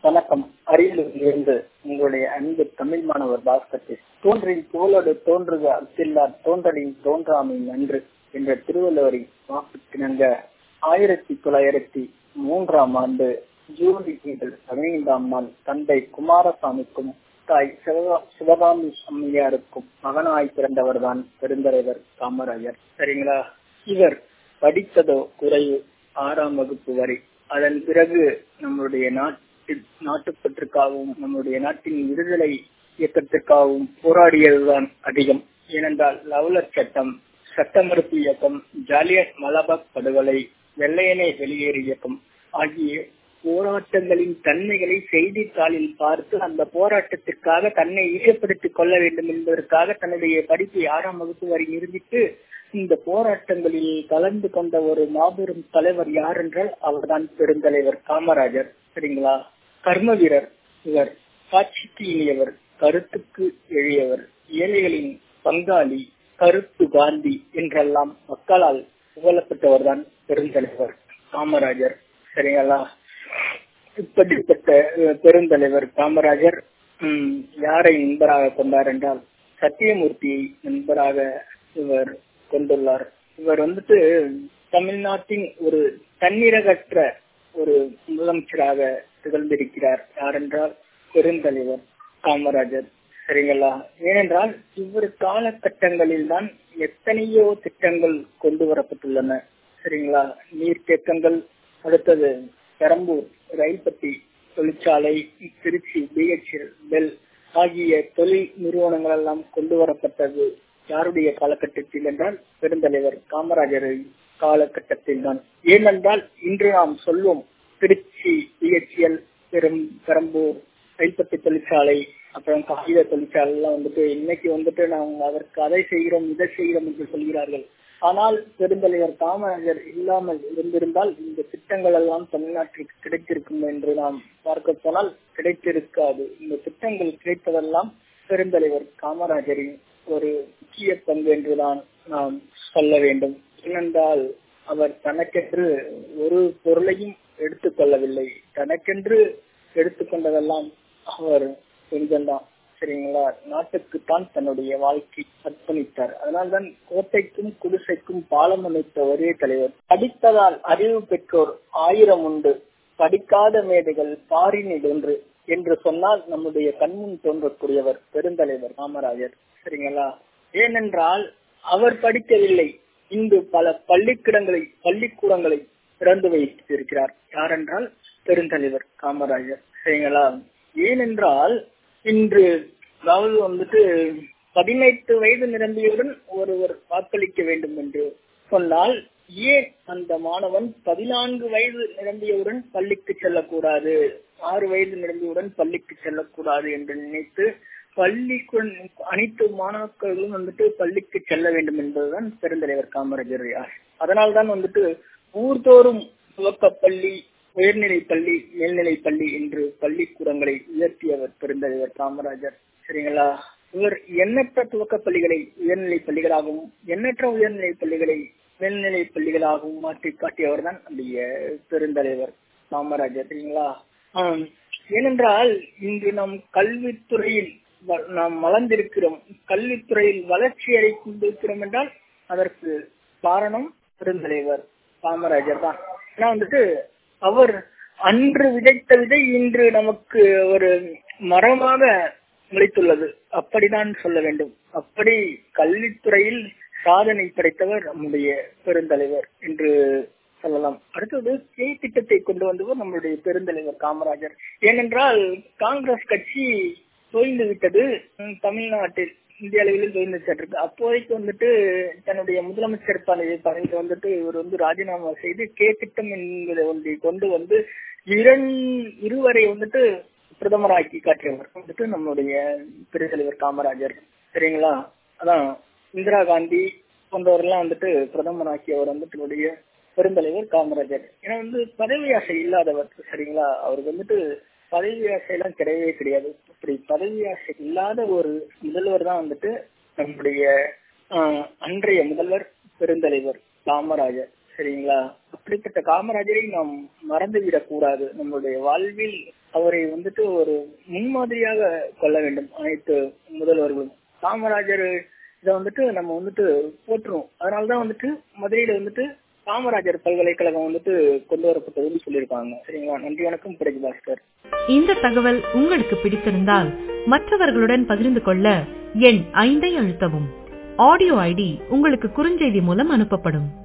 வணக்கம் அரியலூரிலிருந்து உங்களுடைய அன்பு தமிழ் மாணவர் பாஸ்கர் தோன்றின் தோளோடு தோன்றுக அத்தில்லார் தோன்றலின் தோன்றாமை நன்று என்ற திருவள்ளுவரின் வாக்குக்கிணங்க ஆயிரத்தி தொள்ளாயிரத்தி மூன்றாம் ஆண்டு ஜூலை பதினைந்தாம் நாள் தந்தை குமாரசாமிக்கும் தாய் சிவகாமி அம்மையாருக்கும் மகனாய் பிறந்தவர்தான் பெருந்தலைவர் காமராஜர் சரிங்களா இவர் படித்ததோ குறைவு ஆறாம் வகுப்பு வரை அதன் பிறகு நம்மளுடைய நாட்டு நாட்டுப்பற்றுக்காகவும் நம்முடைய நாட்டின் விடுதலை இயக்கத்திற்காகவும் போராடியதுதான் அதிகம் ஏனென்றால் லவ்லர் சட்டம் சட்ட மறுப்பு இயக்கம் ஜாலியன் மலபாக் படுகொலை வெள்ளையனை வெளியேறு இயக்கம் ஆகிய போராட்டங்களின் தன்மைகளை செய்தித்தாளில் பார்த்து அந்த போராட்டத்திற்காக தன்னை ஈடுபடுத்திக் கொள்ள வேண்டும் என்பதற்காக தன்னுடைய படிப்பை ஆறாம் வகுப்பு வரை நிரூபித்து இந்த போராட்டங்களில் கலந்து கொண்ட ஒரு மாபெரும் தலைவர் யார் என்றால் அவர்தான் பெருந்தலைவர் காமராஜர் சரிங்களா கர்ம வீரர் இவர் காட்சிக்கு இனியவர் கருத்துக்கு எளியவர் ஏழைகளின் பங்காளி கருத்து காந்தி என்றெல்லாம் மக்களால் புகழப்பட்டவர் தான் பெருந்தலைவர் காமராஜர் சரிங்களா இப்படிப்பட்ட பெருந்தலைவர் காமராஜர் யாரை நண்பராக கொண்டார் என்றால் சத்தியமூர்த்தியை நண்பராக இவர் கொண்டுள்ளார் இவர் வந்துட்டு தமிழ்நாட்டின் ஒரு தன்னிறகற்ற ஒரு முதலமைச்சராக திகழ்ந்திருக்கிறார் யாரென்றால் பெருந்தலைவர் காமராஜர் சரிங்களா ஏனென்றால் இவர் காலகட்டங்களில் தான் எத்தனையோ திட்டங்கள் கொண்டு வரப்பட்டுள்ளன சரிங்களா நீர்த்தேக்கங்கள் அடுத்தது பெரம்பூர் ரயில் பட்டி தொழிற்சாலை திருச்சி பிஹெச்எல் பெல் ஆகிய தொழில் நிறுவனங்கள் எல்லாம் கொண்டு வரப்பட்டது யாருடைய காலகட்டத்தில் என்றால் பெருந்தலைவர் காமராஜர் காலகட்டத்தில் தான் ஏனென்றால் இன்று நாம் சொல்வோம் திருச்சி பிஹெச்எல் பெரும் பெரம்பூர் ரயில்பட்டி தொழிற்சாலை அப்புறம் காகித தொழிற்சாலை எல்லாம் வந்துட்டு இன்னைக்கு வந்துட்டு நாங்க அதற்கு அதை செய்கிறோம் இதை செய்கிறோம் என்று சொல்கிறார்கள் ஆனால் பெருந்தலைவர் காமராஜர் இல்லாமல் இருந்திருந்தால் இந்த திட்டங்கள் எல்லாம் தமிழ்நாட்டிற்கு கிடைத்திருக்கும் என்று நாம் பார்க்க போனால் கிடைத்திருக்காது இந்த திட்டங்கள் கிடைப்பதெல்லாம் பெருந்தலைவர் காமராஜரின் ஒரு முக்கிய பங்கு என்றுதான் நாம் சொல்ல வேண்டும் ஏனென்றால் அவர் தனக்கென்று ஒரு பொருளையும் எடுத்துக்கொள்ளவில்லை தனக்கென்று எடுத்துக்கொண்டதெல்லாம் அவர் கொஞ்சம்தான் சரிங்களா நாட்டுக்குத்தான் தன்னுடைய வாழ்க்கை அர்ப்பணித்தார் அதனால்தான் கோட்டைக்கும் குடிசைக்கும் பாலம் அமைத்த ஒரே தலைவர் படித்ததால் அறிவு பெற்றோர் ஆயிரம் உண்டு படிக்காத மேதைகள் பாரினில் ஒன்று என்று சொன்னால் நம்முடைய கண்முன் தோன்றக்கூடியவர் பெருந்தலைவர் காமராஜர் சரிங்களா ஏனென்றால் அவர் படிக்கவில்லை இன்று பல பள்ளிக்கிடங்களை பள்ளிக்கூடங்களை திறந்து வைத்திருக்கிறார் யாரென்றால் பெருந்தலைவர் காமராஜர் சரிங்களா ஏனென்றால் இன்று அதாவது வந்துட்டு பதினெட்டு வயது நிரம்பியவுடன் ஒருவர் வாக்களிக்க வேண்டும் என்று சொன்னால் ஏன் அந்த மாணவன் பதினான்கு வயது நிரம்பியவுடன் பள்ளிக்கு செல்லக்கூடாது ஆறு வயது நிரம்பியவுடன் பள்ளிக்கு செல்லக்கூடாது என்று நினைத்து பள்ளி அனைத்து மாணவர்களும் வந்துட்டு பள்ளிக்கு செல்ல வேண்டும் என்பதுதான் பெருந்தலைவர் காமராஜர் யார் அதனால்தான் வந்துட்டு ஊர்தோறும் துவக்கப்பள்ளி உயர்நிலை பள்ளி மேல்நிலை பள்ளி என்று பள்ளிக்கூடங்களை உயர்த்தியவர் பெருந்தலைவர் காமராஜர் சரிங்களா இவர் எண்ணற்ற துவக்க பள்ளிகளை உயர்நிலை பள்ளிகளாகவும் எண்ணற்ற உயர்நிலை பள்ளிகளை மேல்நிலை பள்ளிகளாகவும் மாற்றி காட்டியவர் தான் நம்முடைய பெருந்தலைவர் காமராஜர் சரிங்களா ஏனென்றால் இன்று நம் கல்வித்துறையில் நாம் வளர்ந்திருக்கிறோம் கல்வித்துறையில் வளர்ச்சி அடைந்திருக்கிறோம் என்றால் அதற்கு காரணம் பெருந்தலைவர் காமராஜர் தான் ஏன்னா வந்துட்டு அவர் அன்று விதைத்த விதை இன்று நமக்கு ஒரு மரமாக முளைத்துள்ளது அப்படிதான் சொல்ல வேண்டும் அப்படி கல்வித்துறையில் சாதனை படைத்தவர் நம்முடைய பெருந்தலைவர் என்று சொல்லலாம் அடுத்தது கே திட்டத்தை கொண்டு வந்தவர் நம்முடைய பெருந்தலைவர் காமராஜர் ஏனென்றால் காங்கிரஸ் கட்சி தோய்ந்து விட்டது தமிழ்நாட்டில் இந்திய அளவில் தோய்ந்து இருக்கு அப்போதைக்கு வந்துட்டு தன்னுடைய முதலமைச்சர் பதவியை வந்துட்டு இவர் வந்து ராஜினாமா செய்து கே திட்டம் என்பதை ஒன்றை கொண்டு வந்து இரண் இருவரை வந்துட்டு பிரதமராக்கி காட்டியவர் வந்துட்டு நம்மளுடைய பெருந்தலைவர் காமராஜர் சரிங்களா அதான் இந்திரா காந்தி போன்றவரெல்லாம் வந்துட்டு பிரதமராக்கியவர் வந்துட்டு பெருந்தலைவர் காமராஜர் ஏன்னா வந்து பதவி ஆசை இல்லாதவர் சரிங்களா அவருக்கு வந்துட்டு பதவி ஆசையெல்லாம் கிடையவே கிடையாது அப்படி பதவி ஆசை இல்லாத ஒரு முதல்வர் தான் வந்துட்டு நம்முடைய அன்றைய முதல்வர் பெருந்தலைவர் காமராஜர் சரிங்களா அப்படிப்பட்ட காமராஜரை நாம் மறந்து விடக்கூடாது நம்மளுடைய வாழ்வில் அவரை வந்துட்டு ஒரு முன்மாதிரியாக கொள்ள வேண்டும் அனைத்து முதல்வர்களும் காமராஜர் இதை வந்துட்டு நம்ம வந்துட்டு போற்றுறோம் அதனாலதான் வந்துட்டு மதுரையில வந்துட்டு காமராஜர் பல்கலைக்கழகம் வந்துட்டு கொண்டு வரப்பட்டதுன்னு சொல்லியிருக்காங்க சரிங்களா நன்றி வணக்கம் பிரஜ் பாஸ்கர் இந்த தகவல் உங்களுக்கு பிடித்திருந்தால் மற்றவர்களுடன் பகிர்ந்து கொள்ள எண் ஐந்தை அழுத்தவும் ஆடியோ ஐடி உங்களுக்கு குறுஞ்செய்தி மூலம் அனுப்பப்படும்